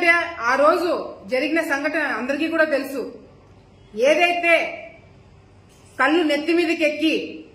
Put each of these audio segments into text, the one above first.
ఎందుకంటే ఆ రోజు జరిగిన సంఘటన అందరికీ కూడా తెలుసు ఏదైతే కళ్ళు నెత్తి మీదకి ఎక్కి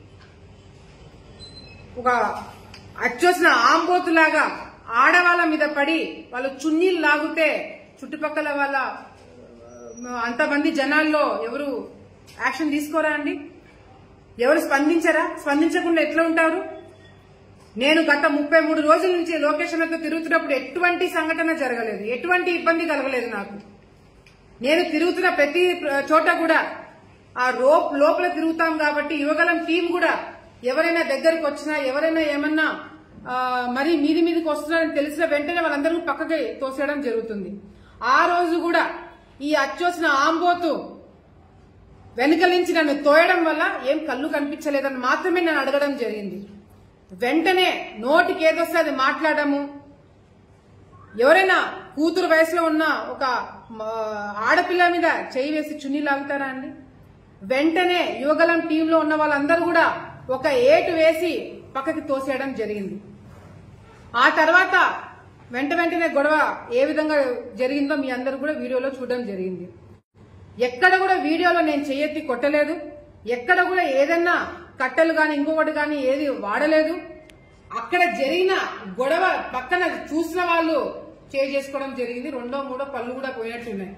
ఒక అచ్చొసిన ఆంబోతులాగా ఆడవాళ్ళ మీద పడి వాళ్ళు చున్నీలు లాగితే చుట్టుపక్కల వాళ్ళ ఆ, అంతమంది జనాల్లో ఎవరు యాక్షన్ తీసుకోరా అండి ఎవరు స్పందించరా స్పందించకుండా ఎట్లా ఉంటారు నేను గత ముప్పై మూడు రోజుల నుంచి లొకేషన్లతో తిరుగుతున్నప్పుడు ఎటువంటి సంఘటన జరగలేదు ఎటువంటి ఇబ్బంది కలగలేదు నాకు నేను తిరుగుతున్న ప్రతి చోట కూడా ఆ రోప్ లోపల తిరుగుతాం కాబట్టి యువగలం టీం కూడా ఎవరైనా దగ్గరికి వచ్చినా ఎవరైనా ఏమన్నా ఆ, మరి మీది మీదకి వస్తున్నారని తెలిసిన వెంటనే వాళ్ళందరూ పక్కకి తోసేయడం జరుగుతుంది ఆ రోజు కూడా ఈ అచ్చోసిన ఆంబోతు వెనుక నుంచి నన్ను తోయడం వల్ల ఏం కళ్ళు కనిపించలేదని మాత్రమే నేను అడగడం జరిగింది వెంటనే నోటికి ఏదొస్తే అది మాట్లాడము ఎవరైనా కూతురు వయసులో ఉన్న ఒక మ, ఆడపిల్ల మీద చేయి వేసి చున్నీ లాగుతారా అండి వెంటనే యువగలం టీంలో ఉన్న వాళ్ళందరూ కూడా ఒక ఏటు వేసి పక్కకి తోసేయడం జరిగింది ఆ తర్వాత వెంట వెంటనే గొడవ ఏ విధంగా జరిగిందో మీ అందరూ కూడా వీడియోలో చూడడం జరిగింది ఎక్కడ కూడా వీడియోలో నేను చెయ్యెత్తి కొట్టలేదు ఎక్కడ కూడా ఏదన్నా కట్టెలు గాని ఇంకొకటి గాని ఏది వాడలేదు అక్కడ జరిగిన గొడవ పక్కన చూసిన వాళ్ళు చేయి చేసుకోవడం జరిగింది రెండో మూడో పళ్ళు కూడా పోయినట్టున్నాయి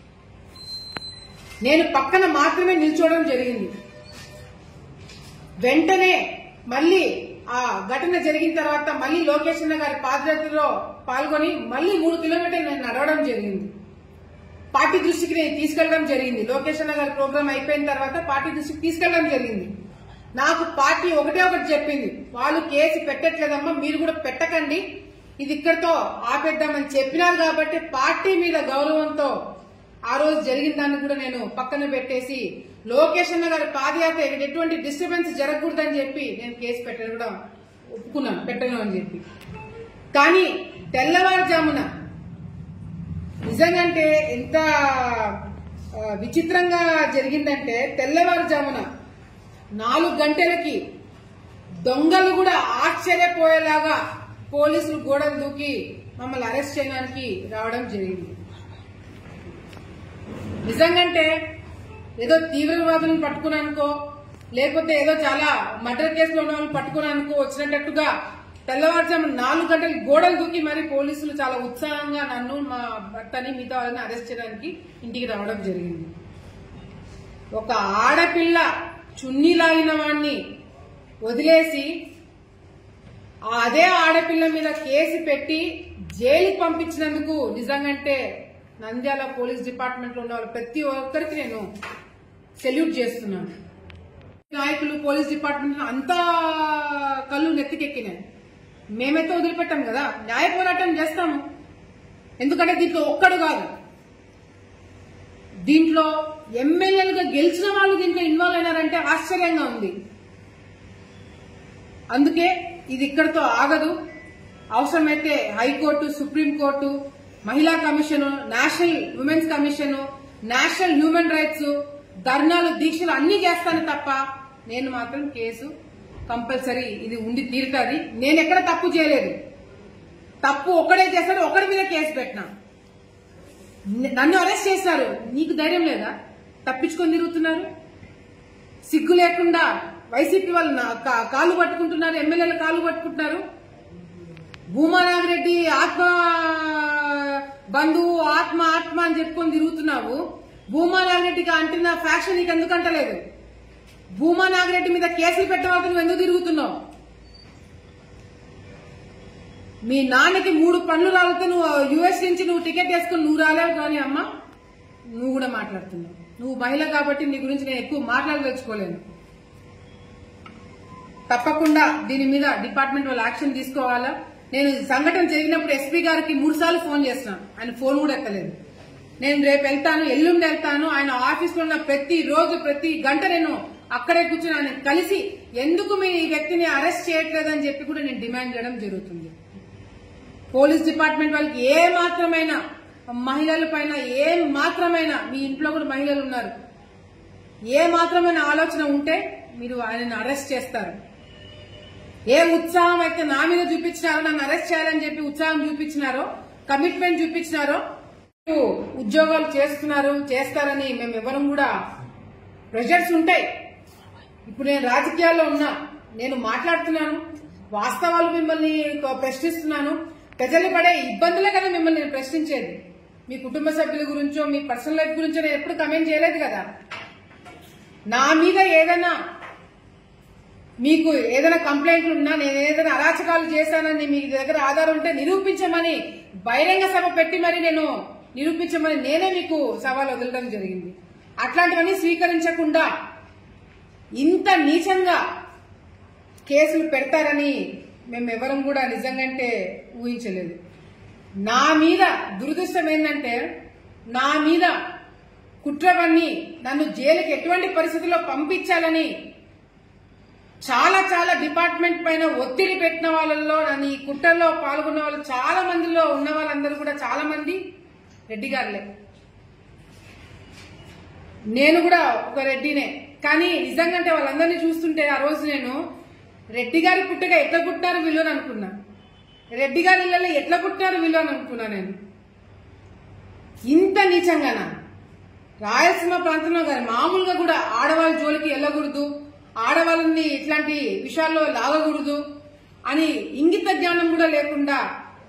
నేను పక్కన మాత్రమే నిల్చోవడం జరిగింది వెంటనే మళ్ళీ ఆ ఘటన జరిగిన తర్వాత మళ్ళీ లోకేష్ గారి పాదయాత్రలో పాల్గొని మళ్ళీ మూడు కిలోమీటర్లు నేను నడవడం జరిగింది పార్టీ దృష్టికి నేను తీసుకెళ్లడం జరిగింది లోకేష్ అన్న గారి ప్రోగ్రామ్ అయిపోయిన తర్వాత పార్టీ దృష్టికి తీసుకెళ్లడం జరిగింది నాకు పార్టీ ఒకటే ఒకటి చెప్పింది వాళ్ళు కేసు పెట్టట్లేదమ్మా మీరు కూడా పెట్టకండి ఇది ఇక్కడితో ఆపేద్దామని చెప్పినారు కాబట్టి పార్టీ మీద గౌరవంతో ఆ రోజు జరిగిన దాన్ని కూడా నేను పక్కన పెట్టేసి లోకేష్ అన్న గారి పాదయాత్ర ఇక్కడ ఎటువంటి డిస్టర్బెన్స్ జరగకూడదని చెప్పి నేను కేసు పెట్టడం కూడా ఒప్పుకున్నాను పెట్టను అని చెప్పి కానీ తెల్లవారుజామున నిజంగంటే ఎంత ఆ, విచిత్రంగా జరిగిందంటే తెల్లవారుజామున నాలుగు గంటలకి దొంగలు కూడా ఆశ్చర్యపోయేలాగా పోలీసులు గోడలు దూకి మమ్మల్ని అరెస్ట్ చేయడానికి రావడం జరిగింది నిజంగంటే ఏదో తీవ్రవాదులను పట్టుకున్నానుకో లేకపోతే ఏదో చాలా మర్డర్ కేసులో ఉన్న వాళ్ళు పట్టుకున్నానుకో వచ్చినట్టుగా తెల్లవారుజాము నాలుగు గంటలు గోడలు దూకి మరి పోలీసులు చాలా ఉత్సాహంగా నన్ను మా భర్తని మిగతా వాళ్ళని అరెస్ట్ చేయడానికి ఇంటికి రావడం జరిగింది ఒక ఆడపిల్ల చున్నీ లాగిన వాణ్ణి వదిలేసి ఆ అదే ఆడపిల్ల మీద కేసు పెట్టి జైలుకి పంపించినందుకు నిజంగంటే నంద్యాల పోలీస్ డిపార్ట్మెంట్ లో ఉన్న వాళ్ళు ప్రతి ఒక్కరికి నేను సెల్యూట్ చేస్తున్నాను నాయకులు పోలీస్ డిపార్ట్మెంట్ లో అంతా కళ్ళు నెత్తికెక్కినాయి మేమైతే వదిలిపెట్టాం కదా న్యాయ పోరాటం చేస్తాము ఎందుకంటే దీంట్లో ఒక్కడు కాదు దీంట్లో ఎమ్మెల్యేలుగా గెలిచిన వాళ్ళు దీంట్లో ఇన్వాల్వ్ అయినారంటే ఆశ్చర్యంగా ఉంది అందుకే ఇది ఇక్కడితో ఆగదు అవసరమైతే హైకోర్టు సుప్రీంకోర్టు మహిళా commission national women's commission national human rights ధర్నాలు దీక్షలు అన్ని చేస్తాను తప్ప నేను మాత్రం కేసు కంపల్సరీ ఇది ఉండి తీరుతుంది నేను ఎక్కడ తప్పు చేయలేదు తప్పు ఒక్కడే చేస్తాడు ఒకడి మీద కేసు పెట్టినా నన్ను అరెస్ట్ చేశారు నీకు ధైర్యం లేదా తప్పించుకొని తిరుగుతున్నారు సిగ్గు లేకుండా వైసీపీ వాళ్ళు నా కా- కాళ్ళు పట్టుకుంటున్నారు ఎమ్మెల్యేలు కాళ్ళు పట్టుకుంటున్నారు భూమా నాగిరెడ్డి ఆత్మ బంధువు ఆత్మ ఆత్మ అని చెప్పుకొని తిరుగుతున్నావు భూమా నాగిరెడ్డికి అంటున్న ఫ్యాక్షన్ నీకు ఎందుకు అంటలేదు భూమా నాగిరెడ్డి మీద కేసులు పెట్టవద్దు నువ్వు ఎందుకు తిరుగుతున్నావు మీ నాన్నకి మూడు పనులు రాలితే నువ్వు యుఎస్ నుంచి నువ్వు టికెట్ వేసుకుని నువ్వు రాలేవు కానీ అమ్మ నువ్వు కూడా మాట్లాడుతున్నావు నువ్వు మహిళ కాబట్టి నీ గురించి నేను ఎక్కువ మాట్లాడదలుచుకోలేను తప్పకుండా దీని మీద డిపార్ట్మెంట్ వాళ్ళు యాక్షన్ తీసుకోవాలా నేను ఈ సంఘటన జరిగినప్పుడు ఎస్పీ గారికి మూడు సార్లు ఫోన్ చేస్తున్నాను ఆయన ఫోన్ కూడా ఎత్తలేదు నేను రేపు వెళ్తాను ఎల్లుండి వెళ్తాను ఆయన ఆఫీస్ లో ఉన్న ప్రతి రోజు ప్రతి గంట నేను అక్కడే కూర్చుని ఆయన కలిసి ఎందుకు మీ ఈ వ్యక్తిని అరెస్ట్ చేయట్లేదని చెప్పి కూడా నేను డిమాండ్ చేయడం జరుగుతుంది పోలీస్ డిపార్ట్మెంట్ వాళ్ళకి ఏ మాత్రమైన మహిళల పైన ఏ మాత్రమైన మీ ఇంట్లో కూడా మహిళలు ఉన్నారు ఏ మాత్రమైన ఆలోచన ఉంటే మీరు ఆయనను అరెస్ట్ చేస్తారు ఏ ఉత్సాహం అయితే నా మీద చూపించినారో నన్ను అరెస్ట్ చేయాలని చెప్పి ఉత్సాహం చూపించినారో కమిట్మెంట్ చూపించినారో ఉద్యోగాలు చేస్తున్నారు చేస్తారని మేము ఎవరం కూడా ప్రెషర్స్ ఉంటాయి ఇప్పుడు నేను రాజకీయాల్లో ఉన్నా నేను మాట్లాడుతున్నాను వాస్తవాలు మిమ్మల్ని ప్రశ్నిస్తున్నాను ప్రజలు పడే ఇబ్బందులే కదా మిమ్మల్ని నేను ప్రశ్నించేది మీ కుటుంబ సభ్యుల గురించో మీ పర్సనల్ లైఫ్ గురించో నేను ఎప్పుడు కమెంట్ చేయలేదు కదా నా మీద ఏదైనా మీకు ఏదైనా కంప్లైంట్లు ఉన్నా నేను ఏదైనా అరాచకాలు చేశానని మీ దగ్గర ఆధారం ఉంటే నిరూపించమని బహిరంగ సభ పెట్టి మరి నేను నిరూపించమని నేనే మీకు సవాల్ వదలడం జరిగింది అట్లాంటివన్నీ స్వీకరించకుండా ఇంత నీచంగా కేసులు పెడతారని మేము ఎవరం కూడా నిజంగంటే ఊహించలేదు నా మీద దురదృష్టం ఏంటంటే నా మీద కుట్రవన్నీ నన్ను జైలుకి ఎటువంటి పరిస్థితుల్లో పంపించాలని చాలా చాలా డిపార్ట్మెంట్ పైన ఒత్తిడి పెట్టిన వాళ్ళల్లో నన్ను ఈ కుట్రలో పాల్గొన్న వాళ్ళు చాలా మందిలో ఉన్న వాళ్ళందరూ కూడా చాలా మంది రెడ్డి గారులే నేను కూడా ఒక రెడ్డినే కానీ నిజంగా వాళ్ళందరినీ చూస్తుంటే ఆ రోజు నేను రెడ్డి గారి పుట్టగా ఎట్లా పుట్టినారు వీళ్ళు అని అనుకున్నా రెడ్డి గారి ఇళ్ళలో ఎట్లా పుట్టినారు వీళ్ళు అని అనుకున్నా నేను ఇంత నీచంగానా రాయలసీమ ప్రాంతంలో కాదు మామూలుగా కూడా ఆడవాళ్ళ జోలికి వెళ్ళకూడదు ఆడవాళ్ళని ఇట్లాంటి విషయాల్లో లాగకూడదు అని ఇంగిత జ్ఞానం కూడా లేకుండా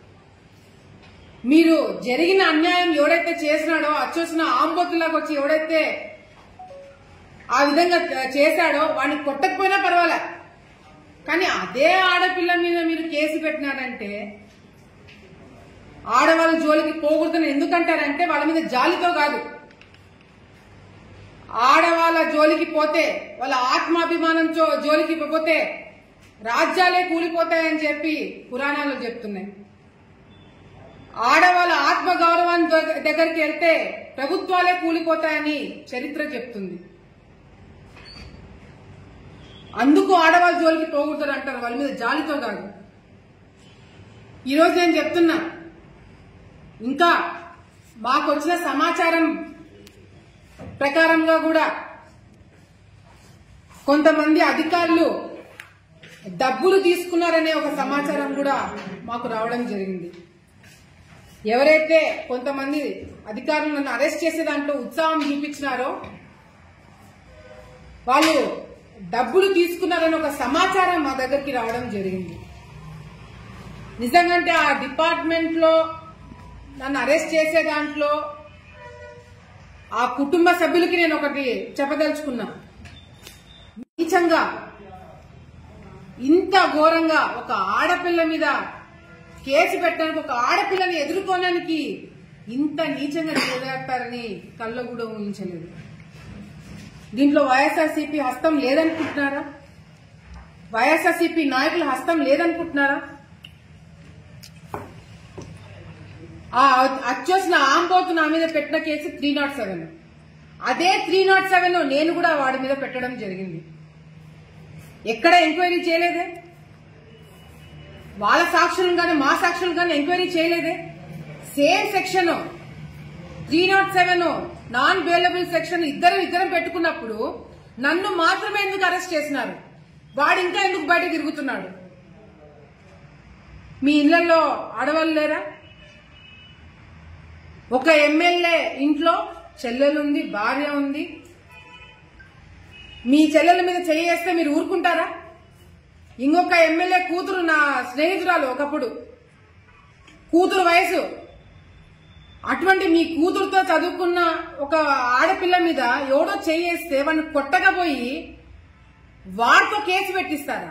మీరు జరిగిన అన్యాయం ఎవడైతే చేసినాడో అచ్చొచ్చిన ఆంబోతులాగా వచ్చి ఎవడైతే ఆ విధంగా చేశాడో వాడిని కొట్టకపోయినా పర్వాలే కానీ అదే ఆడపిల్ల మీద మీరు కేసు పెట్టినారంటే ఆడవాళ్ళ జోలికి పోకూడదని ఎందుకంటారంటే వాళ్ళ మీద జాలితో కాదు ఆడవాళ్ళ జోలికి పోతే వాళ్ళ ఆత్మాభిమానం జో- జోలికి పోతే రాజ్యాలే కూలిపోతాయని చెప్పి పురాణాలు చెప్తున్నాయి ఆడవాళ్ళ ఆత్మ గౌరవాన్ని దొ- దగ్గరికి వెళ్తే ప్రభుత్వాలే కూలిపోతాయని చరిత్ర చెప్తుంది అందుకు ఆడవాళ్ళ జోలికి పోకూడదు అంటారు వాళ్ళ మీద జాలితో కాదు ఈరోజు నేను చెప్తున్నా ఇంకా మాకు వచ్చిన సమాచారం ప్రకారంగా కూడా కొంతమంది అధికారులు డబ్బులు తీసుకున్నారనే ఒక సమాచారం కూడా మాకు రావడం జరిగింది ఎవరైతే కొంతమంది అధికారులు నన్ను అరెస్ట్ చేసే దాంట్లో ఉత్సాహం చూపించినారో వాళ్ళు డబ్బులు తీసుకున్నారని ఒక సమాచారం మా దగ్గరికి రావడం జరిగింది నిజంగంటే ఆ డిపార్ట్మెంట్ లో నన్ను అరెస్ట్ చేసే దాంట్లో ఆ కుటుంబ సభ్యులకి నేను ఒకటి చెప్పదలుచుకున్నా నీచంగా ఇంత ఘోరంగా ఒక ఆడపిల్ల మీద కేసు పెట్టడానికి ఒక ఆడపిల్లని ఎదుర్కోవడానికి ఇంత నీచంగా చేయగలుగుతారని కల్లో కూడా ఊహించలేదు దీంట్లో వైఎస్ఆర్సీపీ హస్తం లేదనుకుంటున్నారా వైఎస్ఆర్సీపీ నాయకుల హస్తం లేదనుకుంటున్నారా ఆ అచ్చోసిన ఆంబోతు నా మీద పెట్టిన కేసు త్రీ నాట్ సెవెన్ అదే త్రీ నాట్ సెవెన్ నేను కూడా వాడి మీద పెట్టడం జరిగింది ఎక్కడ ఎంక్వైరీ చేయలేదే వాళ్ళ సాక్షులు కానీ మా సాక్షులు కానీ ఎంక్వైరీ చేయలేదే same section three nought seven non bailable section ఇద్దరు ఇద్దరం పెట్టుకున్నప్పుడు నన్ను మాత్రమే ఎందుకు అరెస్ట్ చేసినారు వాడు ఇంకా ఎందుకు బయట తిరుగుతున్నాడు మీ ఇళ్లలో ఆడవాళ్ళు లేరా ఒక ఎమ్మెల్యే ఇంట్లో చెల్లెలుంది భార్య ఉంది మీ చెల్లెల మీద చేయేస్తే మీరు ఊరుకుంటారా ఇంకొక ఎమ్మెల్యే కూతురు నా స్నేహితురాలు ఒకప్పుడు కూతురు వయసు అటువంటి మీ కూతురుతో చదువుకున్న ఒక ఆడపిల్ల మీద ఎవడో చేయేస్తే వాడిని కొట్టకపోయి వాడితో కేసు పెట్టిస్తారా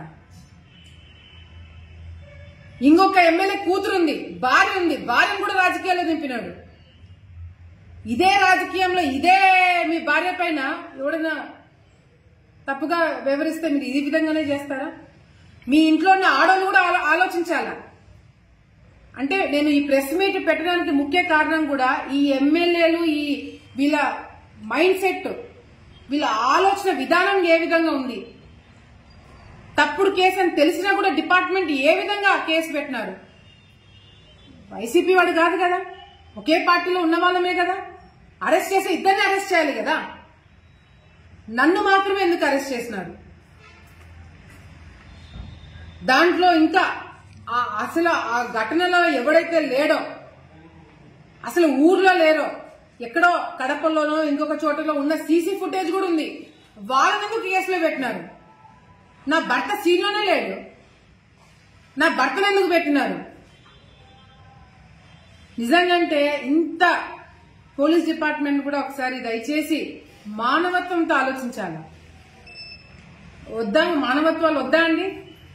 ఇంకొక ఎమ్మెల్యే కూతురుంది భార్య ఉంది భార్యను కూడా రాజకీయాల్లో దింపినాడు ఇదే రాజకీయంలో ఇదే మీ భార్య పైన ఎవడైనా తప్పుగా వివరిస్తే మీరు ఈ విధంగానే చేస్తారా మీ ఇంట్లో ఉన్న ఆడవాళ్ళు కూడా ఆలో- ఆలోచించాలా అంటే నేను ఈ ప్రెస్ మీట్ పెట్టడానికి ముఖ్య కారణం కూడా ఈ ఎమ్మెల్యేలు ఈ వీళ్ళ మైండ్ సెట్ వీళ్ళ ఆలోచన విధానం ఏ విధంగా ఉంది తప్పుడు కేసు అని తెలిసినా కూడా డిపార్ట్మెంట్ ఏ విధంగా కేసు పెట్టినారు వైసీపీ వాడు కాదు కదా ఒకే పార్టీలో ఉన్న వాళ్ళమే కదా అరెస్ట్ చేసి ఇద్దరిని అరెస్ట్ చేయాలి కదా నన్ను మాత్రమే ఎందుకు అరెస్ట్ చేసినారు దాంట్లో ఇంకా ఆ అసలు ఆ ఘటనలో ఎవడైతే లేడో అసలు ఊర్లో లేరో ఎక్కడో కడపలోనో ఇంకొక చోటలో ఉన్న సీసీ ఫుటేజ్ కూడా ఉంది వాళ్ళని కేసులో పెట్టినారు నా భర్త సీన్లోనే లేడు నా భర్తను ఎందుకు పెట్టినారు నిజంగంటే ఇంత పోలీస్ డిపార్ట్మెంట్ కూడా ఒకసారి దయచేసి మానవత్వంతో ఆలోచించాలి వద్దా మానవత్వాలు వద్దా అండి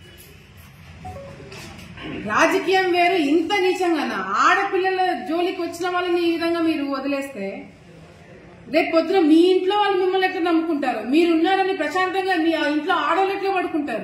రాజకీయం వేరు ఇంత నీచంగా ఆడపిల్లల జోలికి వచ్చిన వాళ్ళని ఈ విధంగా మీరు వదిలేస్తే రేపు పొద్దున మీ ఇంట్లో వాళ్ళు మిమ్మల్ని ఎట్లా నమ్ముకుంటారు మీరున్నారని ప్రశాంతంగా మీ ఆ ఇంట్లో ఆడవాళ్ళు ఎట్లా పడుకుంటారు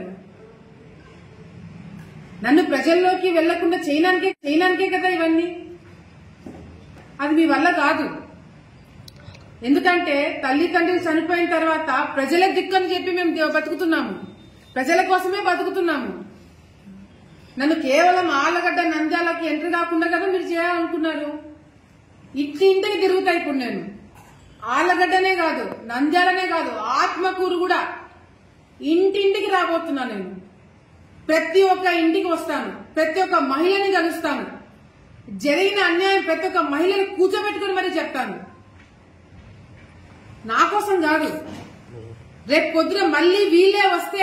నన్ను ప్రజల్లోకి వెళ్లకుండా చేయడానికే చేయడానికే కదా ఇవన్నీ అది మీ వల్ల కాదు ఎందుకంటే తల్లిదండ్రులు చనిపోయిన తర్వాత ప్రజలే దిక్కని చెప్పి మేము దే- బతుకుతున్నాము ప్రజల కోసమే బతుకుతున్నాము నన్ను కేవలం ఆలగడ్డ నంద్యాలకి ఎంట్రీ కాకుండా కదా మీరు చేయాలనుకున్నారు ఇంటి ఇంటికి తిరుగుతా ఇప్పుడు నేను ఆలగడ్డనే కాదు నంద్యాలనే కాదు ఆత్మకూరు కూడా ఇంటింటికి రాబోతున్నా నేను ప్రతి ఒక్క ఇంటికి వస్తాను ప్రతి ఒక్క మహిళని కలుస్తాను జరిగిన అన్యాయం ప్రతి ఒక్క మహిళని కూర్చోబెట్టుకుని మరీ చెప్తాను నా కోసం కాదు రేపు పొద్దున మళ్ళీ వీళ్ళే వస్తే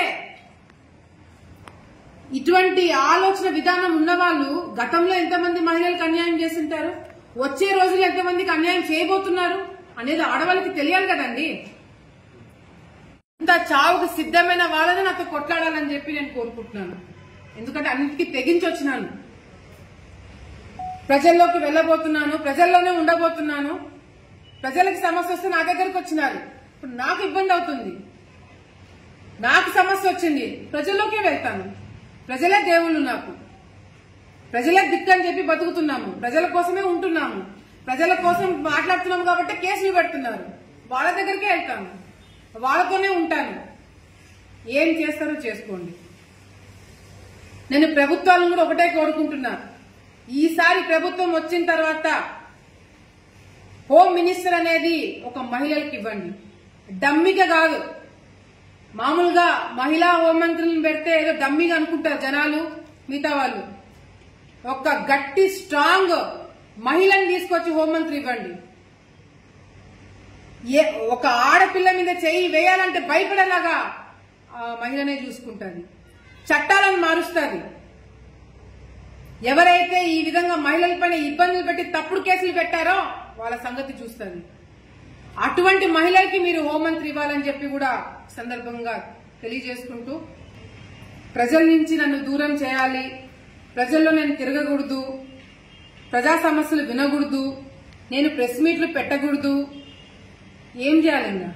ఇటువంటి ఆలోచన విధానం ఉన్నవాళ్ళు గతంలో ఎంతమంది మహిళలకు అన్యాయం చేసింటారు వచ్చే రోజులు ఎంతమందికి అన్యాయం చేయబోతున్నారు అనేది ఆడవాళ్ళకి తెలియాలి కదండి ఇంత చావుకు సిద్ధమైన వాళ్ళని నాతో కొట్లాడాలని చెప్పి నేను కోరుకుంటున్నాను ఎందుకంటే అన్నిటికీ తెగించి వచ్చినాను ప్రజల్లోకి వెళ్ళబోతున్నాను ప్రజల్లోనే ఉండబోతున్నాను ప్రజలకు సమస్య వస్తే నా దగ్గరకు వచ్చినారు ఇప్పుడు నాకు ఇబ్బంది అవుతుంది నాకు సమస్య వచ్చింది ప్రజల్లోకే వెళ్తాను ప్రజలే దేవుళ్ళు నాకు ప్రజలే దిక్కు అని చెప్పి బతుకుతున్నాము ప్రజల కోసమే ఉంటున్నాము ప్రజల కోసం మాట్లాడుతున్నాము కాబట్టి కేసులు పెడుతున్నారు వాళ్ళ దగ్గరికే వెళ్తాను వాళ్ళతోనే ఉంటాను ఏం చేస్తారో చేసుకోండి నేను ప్రభుత్వాలను కూడా ఒకటే కోరుకుంటున్నా ఈసారి ప్రభుత్వం వచ్చిన తర్వాత హోమ్ మినిస్టర్ అనేది ఒక మహిళలకు ఇవ్వండి డమ్మిగా కాదు మామూలుగా మహిళా హోంమంత్రులను పెడితే ఏదో డమ్మిగా అనుకుంటారు జనాలు మిగతా వాళ్ళు ఒక గట్టి స్ట్రాంగ్ మహిళని తీసుకొచ్చి హోంమంత్రి ఇవ్వండి ఏ ఒక ఆడపిల్ల మీద చేయి వేయాలంటే భయపడేలాగా ఆ మహిళనే చూసుకుంటుంది చట్టాలను మారుస్తుంది ఎవరైతే ఈ విధంగా మహిళలపైన ఇబ్బందులు పెట్టి తప్పుడు కేసులు పెట్టారో వాళ్ళ సంగతి చూస్తుంది అటువంటి మహిళలకి మీరు హోంమంత్రి ఇవ్వాలని చెప్పి కూడా సందర్భంగా తెలియజేసుకుంటూ ప్రజల నుంచి నన్ను దూరం చేయాలి ప్రజల్లో నేను తిరగకూడదు ప్రజా సమస్యలు వినకూడదు నేను ప్రెస్ మీట్లు పెట్టకూడదు ఏం చేయాలన్నా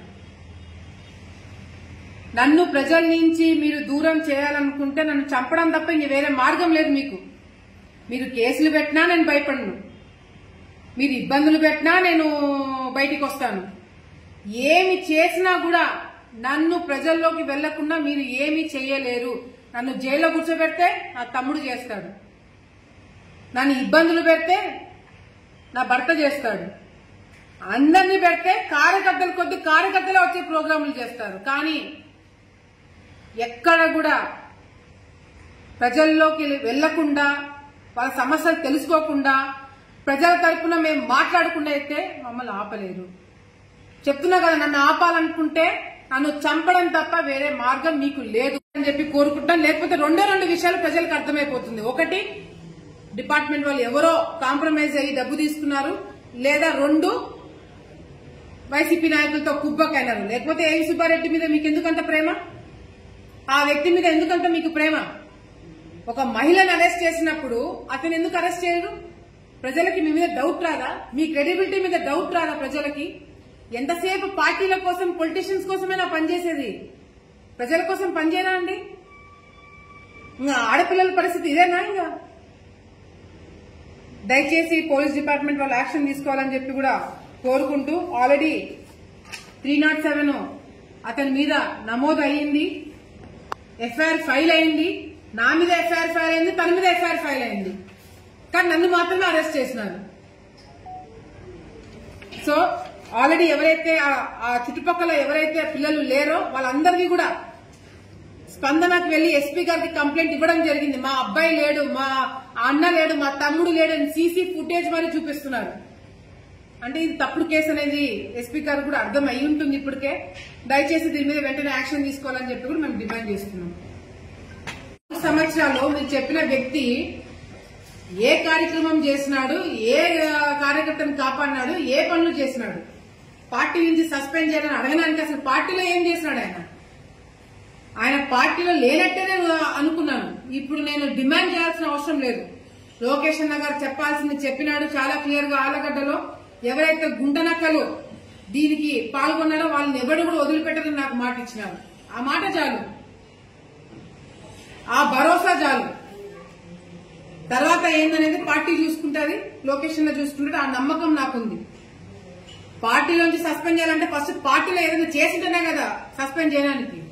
నన్ను ప్రజల నుంచి మీరు దూరం చేయాలనుకుంటే నన్ను చంపడం తప్ప ఇంక వేరే మార్గం లేదు మీకు మీరు కేసులు పెట్టినా నేను భయపడను మీరు ఇబ్బందులు పెట్టినా నేను బయటికి వస్తాను ఏమి చేసినా కూడా నన్ను ప్రజల్లోకి వెళ్లకుండా మీరు ఏమీ చేయలేరు నన్ను జైల్లో కూర్చోబెడితే నా తమ్ముడు చేస్తాడు నన్ను ఇబ్బందులు పెడితే నా భర్త చేస్తాడు అందరినీ పెడితే కార్యకర్తలు కొద్ది కార్యకర్తలే వచ్చే ప్రోగ్రాములు చేస్తారు కానీ ఎక్కడ కూడా ప్రజల్లోకి వెళ్లకుండా వాళ్ళ సమస్యలు తెలుసుకోకుండా ప్రజల తరపున మేము మాట్లాడకుండా అయితే మమ్మల్ని ఆపలేరు చెప్తున్నా కదా నన్ను ఆపాలనుకుంటే నన్ను చంపడం తప్ప వేరే మార్గం మీకు లేదు అని చెప్పి కోరుకుంటాను లేకపోతే రెండే రెండు విషయాలు ప్రజలకు అర్థమైపోతుంది ఒకటి డిపార్ట్మెంట్ వాళ్ళు ఎవరో కాంప్రమైజ్ అయ్యి డబ్బు తీసుకున్నారు లేదా రెండు వైసీపీ నాయకులతో కుబ్బకైనారు లేకపోతే ఏవి సుబ్బారెడ్డి మీద మీకు ఎందుకంత ప్రేమ ఆ వ్యక్తి మీద ఎందుకంత మీకు ప్రేమ ఒక మహిళను అరెస్ట్ చేసినప్పుడు అతను ఎందుకు అరెస్ట్ చేయరు ప్రజలకి మీ మీద డౌట్ రాదా మీ క్రెడిబిలిటీ మీద డౌట్ రాదా ప్రజలకి ఎంతసేపు పార్టీల కోసం పొలిటీషియన్స్ కోసమేనా పనిచేసేది ప్రజల కోసం పనిచేయరా అండి ఇంకా ఆడపిల్లల పరిస్థితి ఇదేనా ఇంకా దయచేసి పోలీస్ డిపార్ట్మెంట్ వాళ్ళు యాక్షన్ తీసుకోవాలని చెప్పి కూడా కోరుకుంటూ ఆల్రెడీ త్రీ నాట్ సెవెన్ అతని మీద నమోదు అయ్యింది ఎఫ్ఐఆర్ ఫైల్ అయింది నా మీద ఎఫ్ఐఆర్ ఫైల్ అయింది తన మీద ఎఫ్ఐఆర్ ఫైల్ అయింది కానీ నన్ను మాత్రమే అరెస్ట్ చేసినారు సో ఆల్రెడీ ఎవరైతే ఆ- ఆ చుట్టుపక్కల ఎవరైతే పిల్లలు లేరో వాళ్ళందరికీ కూడా స్పందనకు వెళ్లి ఎస్పీ గారికి కంప్లైంట్ ఇవ్వడం జరిగింది మా అబ్బాయి లేడు మా అన్న లేడు మా తమ్ముడు లేడు అని సీసీ ఫుటేజ్ మరి చూపిస్తున్నారు అంటే ఇది తప్పుడు కేసు అనేది ఎస్పీ గారు కూడా అర్థం అయి ఉంటుంది ఇప్పటికే దయచేసి దీని మీద వెంటనే యాక్షన్ తీసుకోవాలని చెప్పి కూడా మేము డిమాండ్ చేస్తున్నాం నాలుగు సంవత్సరాలు మీరు చెప్పిన వ్యక్తి ఏ కార్యక్రమం చేసినాడు ఏ ఆ, కార్యకర్తను కాపాడినాడు ఏ పనులు చేసినాడు పార్టీ నుంచి సస్పెండ్ చేయాలని అడగడానికి అసలు పార్టీలో ఏం చేసినాడు ఆయన ఆయన పార్టీలో లేనట్టే నేను అనుకున్నాను ఇప్పుడు నేను డిమాండ్ చేయాల్సిన అవసరం లేదు లోకేష్ అన్న గారు చెప్పాల్సింది చెప్పినాడు చాలా క్లియర్ గా ఆలగడ్డలో ఎవరైతే గుంటనక్కలు దీనికి పాల్గొన్నారో వాళ్ళని ఎవరు కూడా వదిలిపెట్టదని నాకు మాట ఇచ్చినారు ఆ మాట చాలు ఆ భరోసా చాలు తర్వాత ఏందనేది పార్టీ చూసుకుంటుంది లోకేష్ అన్న చూసుకుంటే ఆ నమ్మకం నాకుంది పార్టీలోంచి సస్పెండ్ చేయాలంటే ఫస్ట్ పార్టీలో ఏదైనా చేసింటేనే కదా సస్పెండ్ చేయడానికి